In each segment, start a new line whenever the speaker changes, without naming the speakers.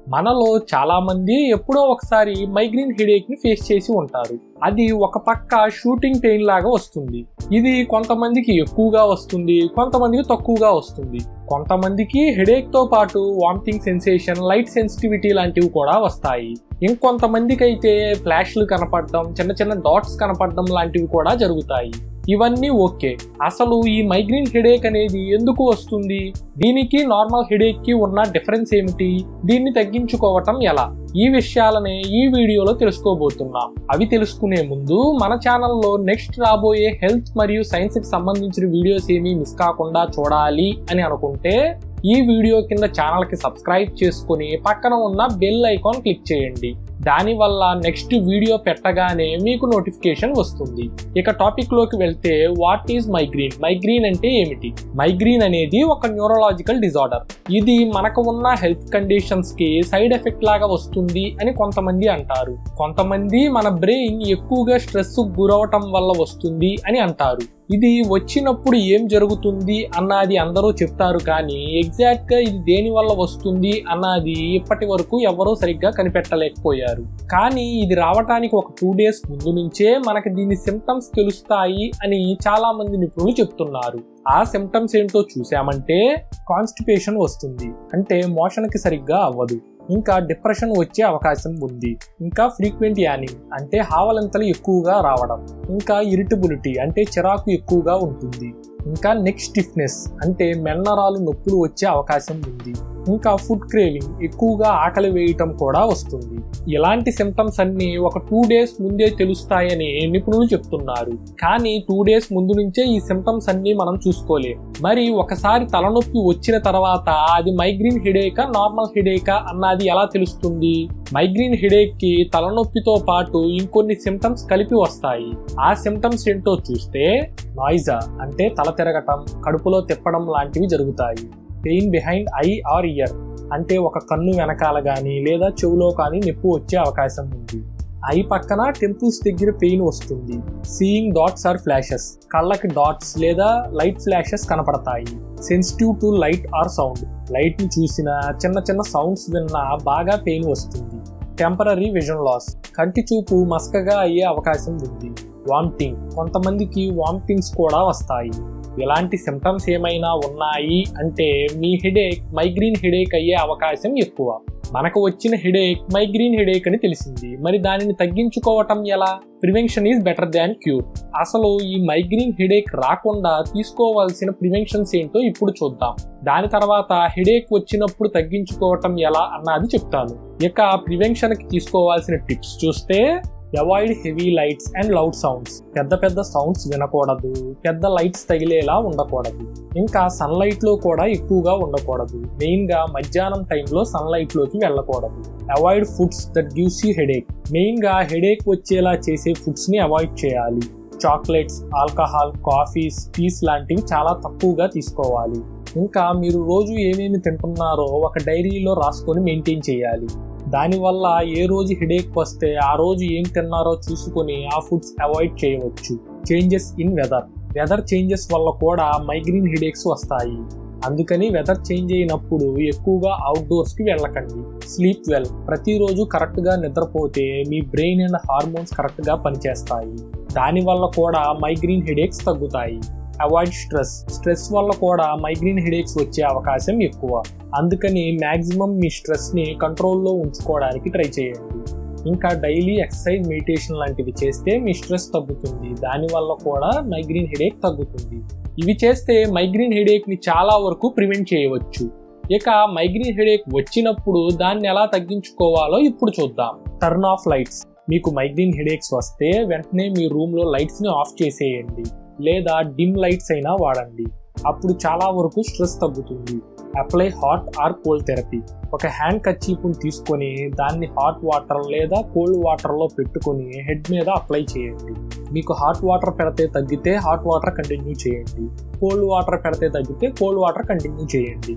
మనలో చాలా మంది ఎప్పుడో ఒకసారి మైగ్రేన్ హెడేక్ ని ఫేస్ చేసి ఉంటారు అది ఒక పక్క షూటింగ్ పెయిన్ లాగా వస్తుంది ఇది కొంతమందికి ఎక్కువగా వస్తుంది కొంతమందికి తక్కువగా వస్తుంది కొంతమందికి హెడేక్ తో పాటు వామిటింగ్ సెన్సేషన్ లైట్ సెన్సిటివిటీ లాంటివి కూడా వస్తాయి ఇంకొంతమందికి అయితే ఫ్లాష్లు కనపడడం చిన్న చిన్న డాట్స్ కనపడడం లాంటివి కూడా జరుగుతాయి ఇవన్నీ ఓకే అసలు ఈ మైగ్రేన్ హెడేక్ అనేది ఎందుకు వస్తుంది దీనికి నార్మల్ హెడేక్ కి ఉన్న డిఫరెన్స్ ఏమిటి దీన్ని తగ్గించుకోవటం ఎలా ఈ విషయాలనే ఈ వీడియోలో తెలుసుకోబోతున్నాం అవి తెలుసుకునే ముందు మన ఛానల్లో నెక్స్ట్ రాబోయే హెల్త్ మరియు సైన్స్ కి సంబంధించిన వీడియోస్ ఏమీ మిస్ కాకుండా చూడాలి అని అనుకుంటే ఈ వీడియో కింద ఛానల్ కి సబ్స్క్రైబ్ చేసుకుని పక్కన ఉన్న బెల్ ఐకాన్ క్లిక్ చేయండి దానివల్ల నెక్స్ట్ వీడియో పెట్టగానే మీకు నోటిఫికేషన్ వస్తుంది ఇక టాపిక్ లోకి వెళ్తే వాట్ ఈజ్ మైగ్రీన్ మైగ్రీన్ అంటే ఏమిటి మైగ్రీన్ అనేది ఒక న్యూరలాజికల్ డిజార్డర్ ఇది మనకు ఉన్న హెల్త్ కండిషన్స్ కి సైడ్ ఎఫెక్ట్ లాగా వస్తుంది అని కొంతమంది అంటారు కొంతమంది మన బ్రెయిన్ ఎక్కువగా స్ట్రెస్ గురవటం వల్ల వస్తుంది అని అంటారు ఇది వచ్చినప్పుడు ఏం జరుగుతుంది అన్నది అందరూ చెప్తారు కానీ ఎగ్జాక్ట్ గా ఇది దేని వల్ల వస్తుంది అన్నది ఇప్పటి వరకు ఎవరూ సరిగ్గా కనిపెట్టలేకపోయారు కానీ ఇది రావటానికి ఒక టూ డేస్ ముందు నుంచే మనకి దీని సిమ్టమ్స్ తెలుస్తాయి అని చాలా మంది నిపుణులు చెప్తున్నారు ఆ సిమ్టమ్స్ ఏంటో చూసామంటే కాన్స్టిపేషన్ వస్తుంది అంటే మోషన్కి సరిగ్గా అవ్వదు ఇంకా డిప్రెషన్ వచ్చే అవకాశం ఉంది ఇంకా ఫ్రీక్వెంట్ యానింగ్ అంటే హావలంతలు ఎక్కువగా రావడం ఇంకా ఇరిటబిలిటీ అంటే చిరాకు ఎక్కువగా ఉంటుంది ఇంకా నెక్ స్టిఫ్నెస్ అంటే మెన్నరాలు నొప్పులు వచ్చే అవకాశం ఉంది ఇంకా ఫుడ్ క్రేవింగ్ ఎక్కువగా ఆకలి వేయటం కూడా వస్తుంది ఇలాంటి సిమ్టమ్స్ అన్ని ఒక టూ డేస్ ముందే తెలుస్తాయని నిపుణులు చెప్తున్నారు కానీ టూ డేస్ ముందు నుంచే ఈ సిమ్టమ్స్ అన్ని మనం చూసుకోలేం మరి ఒకసారి తలనొప్పి వచ్చిన తర్వాత అది మైగ్రీన్ హెడేకా నార్మల్ హెడేకా అన్నది ఎలా తెలుస్తుంది మైగ్రీన్ హెడేక్ కి తలనొప్పితో పాటు ఇంకొన్ని సిమ్టమ్స్ కలిపి వస్తాయి ఆ సిమ్టమ్స్ ఏంటో చూస్తే నాయిజా అంటే తల తిరగటం కడుపులో తిప్పడం లాంటివి జరుగుతాయి pain behind eye or ear అంటే ఒక కన్ను వెనకాల కానీ లేదా చెవులో కానీ నొప్పి వచ్చే అవకాశం ఉంది ఐ పక్కన టెంపుల్స్ దగ్గర పెయిన్ వస్తుంది సీయింగ్ డాట్స్ ఆర్ ఫ్లాషెస్ కళ్ళకి డాట్స్ లేదా లైట్ ఫ్లాషెస్ కనపడతాయి sensitive to light or sound light ని చూసినా చిన్న చిన్న సౌండ్స్ విన్నా బాగా పెయిన్ వస్తుంది టెంపరీ విజన్ లాస్ కంటి చూపు మసకగా అయ్యే అవకాశం ఉంది వామిటింగ్ కొంతమందికి వామిటింగ్స్ కూడా వస్తాయి ఇలాంటి సిమ్టమ్స్ ఏమైనా ఉన్నాయి అంటే మీ హెడేక్ మైగ్రీన్ హెడేక్ అయ్యే అవకాశం ఎక్కువ మనకు వచ్చిన హెడేక్ మైగ్రీన్ హెడేక్ అని తెలిసింది మరి దానిని తగ్గించుకోవటం ఎలా prevention is better than cure అసలు ఈ మైగ్రీన్ హెడేక్ రాకుండా తీసుకోవాల్సిన ప్రివెన్షన్స్ ఏంటో ఇప్పుడు చూద్దాం దాని తర్వాత హెడేక్ వచ్చినప్పుడు తగ్గించుకోవటం ఎలా అన్నది చెప్తాను ఇక ప్రివెన్షన్ కి తీసుకోవాల్సిన టిప్స్ చూస్తే avoid heavy lights and loud sounds పెద్ద పెద్ద సౌండ్స్ వినకూడదు పెద్ద లైట్స్ తగిలేలా ఉండకూడదు ఇంకా సన్లైట్ లో కూడా ఎక్కువగా ఉండకూడదు మెయిన్ గా మధ్యాహ్నం టైంలో సన్లైట్ లోకి వెళ్ళకూడదు avoid foods that gives you headache main గా హెడేక్ వచ్చేలా చేసే ఫుడ్స్ ని అవాయిడ్ చేయాలి చాక్లెట్స్ ఆల్కహాల్ కాఫీస్ టీస్ లాంటివి చాలా తక్కువగా తీసుకోవాలి ఇంకా మీరు రోజు ఏమేమి తింటున్నారో ఒక డైరీలో రాసుకొని మెయింటైన్ చేయాలి దానివల్ల ఏ రోజు హెడేక్ వస్తే ఆ రోజు ఏం తిన్నారో చూసుకొని ఆ ఫుడ్స్ అవాయిడ్ చేయవచ్చు changes in weather weather changes వల్ల కూడా మైగ్రీన్ హెడేక్స్ వస్తాయి అందుకని వెదర్ చేంజ్ అయినప్పుడు ఎక్కువగా అవుట్డోర్స్ కి వెళ్ళకండి స్లీప్ వెల్ ప్రతిరోజు కరెక్ట్ గా నిద్రపోతే మీ బ్రెయిన్ అండ్ హార్మోన్స్ కరెక్ట్ గా పనిచేస్తాయి దానివల్ల కూడా మైగ్రీన్ హెడేక్స్ తగ్గుతాయి అవాయిడ్ స్ట్రెస్ స్ట్రెస్ వల్ల కూడా మైగ్రీన్ హెడేక్స్ వచ్చే అవకాశం ఎక్కువ అందుకని మ్యాక్సిమం మీ స్ట్రెస్ని కంట్రోల్లో ఉంచుకోవడానికి ట్రై చేయండి ఇంకా డైలీ ఎక్సర్సైజ్ మెడిటేషన్ లాంటివి చేస్తే మీ స్ట్రెస్ తగ్గుతుంది దానివల్ల కూడా మైగ్రీన్ హెడేక్ తగ్గుతుంది ఇవి చేస్తే మైగ్రీన్ హెడేక్ని చాలా వరకు ప్రివెంట్ చేయవచ్చు ఇక మైగ్రీన్ హెడేక్ వచ్చినప్పుడు దాన్ని ఎలా తగ్గించుకోవాలో ఇప్పుడు చూద్దాం టర్న్ ఆఫ్ లైట్స్ మీకు మైగ్రీన్ హెడేక్స్ వస్తే వెంటనే మీ రూమ్లో లైట్స్ని ఆఫ్ చేసేయండి లేదా డిమ్ లైట్స్ అయినా వాడండి అప్పుడు చాలా వరకు స్ట్రెస్ తగ్గుతుంది apply hot or cold therapy ఒక హ్యాండ్ కచ్చీపుని తీసుకొని దాన్ని హాట్ వాటర్ లేదా కోల్డ్ వాటర్లో పెట్టుకొని హెడ్ మీద అప్లై చేయండి మీకు హాట్ వాటర్ పెడితే తగ్గితే హాట్ వాటర్ కంటిన్యూ చేయండి కోల్డ్ వాటర్ పెడితే తగ్గితే కోల్డ్ వాటర్ కంటిన్యూ చేయండి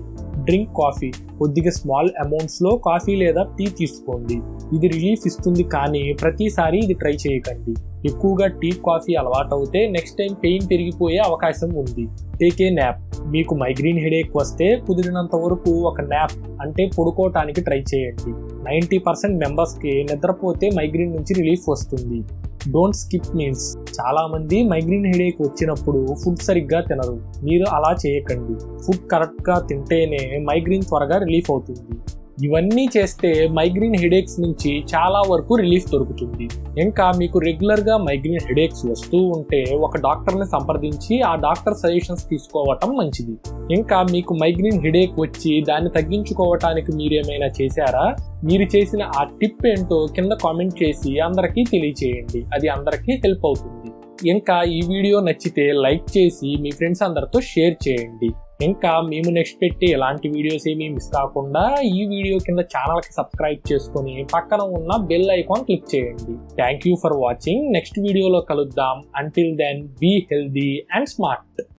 డ్రింక్ కాఫీ కొద్దిగా స్మాల్ అమౌంట్స్ లో కాఫీ లేదా టీ తీసుకోండి ఇది రిలీఫ్ ఇస్తుంది కానీ ప్రతిసారి ఇది ట్రై చేయకండి ఎక్కువగా టీ కాఫీ అలవాటవుతే నెక్స్ట్ టైం పెయిన్ పెరిగిపోయే అవకాశం ఉంది టేకే న్యాప్ మీకు మైగ్రేన్ హెడేక్ వస్తే కుదిరినంత వరకు ఒక న్యాప్ అంటే పడుకోవటానికి ట్రై చేయండి నైంటీ పర్సెంట్ మెంబర్స్కి నిద్రపోతే మైగ్రేన్ నుంచి రిలీఫ్ వస్తుంది డోంట్ స్కిప్ మీల్స్ చాలా మంది మైగ్రేన్ హెడేక్ వచ్చినప్పుడు ఫుడ్ సరిగ్గా తినరు మీరు అలా చేయకండి ఫుడ్ కరెక్ట్గా తింటేనే మైగ్రేన్ త్వరగా రిలీఫ్ అవుతుంది ఇవన్నీ చేస్తే మైగ్రేన్ హెడేక్స్ నుంచి చాలా వరకు రిలీఫ్ దొరుకుతుంది ఇంకా మీకు రెగ్యులర్గా మైగ్రేన్ హెడేక్స్ వస్తూ ఉంటే ఒక డాక్టర్ని సంప్రదించి ఆ డాక్టర్ సజెషన్స్ తీసుకోవటం మంచిది ఇంకా మీకు మైగ్రేన్ హెడేక్ వచ్చి దాన్ని తగ్గించుకోవటానికి మీరేమైనా చేశారా మీరు చేసిన ఆ టిప్ ఏంటో కింద కామెంట్ చేసి అందరికీ తెలియచేయండి అది అందరికీ హెల్ప్ అవుతుంది ఇంకా ఈ వీడియో నచ్చితే లైక్ చేసి మీ ఫ్రెండ్స్ అందరితో షేర్ చేయండి ఇంకా మేము నెక్స్ట్ పెట్టి ఎలాంటి వీడియోస్ ఏమీ మిస్ కాకుండా ఈ వీడియో కింద ఛానల్కి సబ్స్క్రైబ్ చేసుకొని పక్కన ఉన్న బెల్ ఐకాన్ క్లిక్ చేయండి thank you for watching next వీడియోలో కలుద్దాం until then be healthy and smart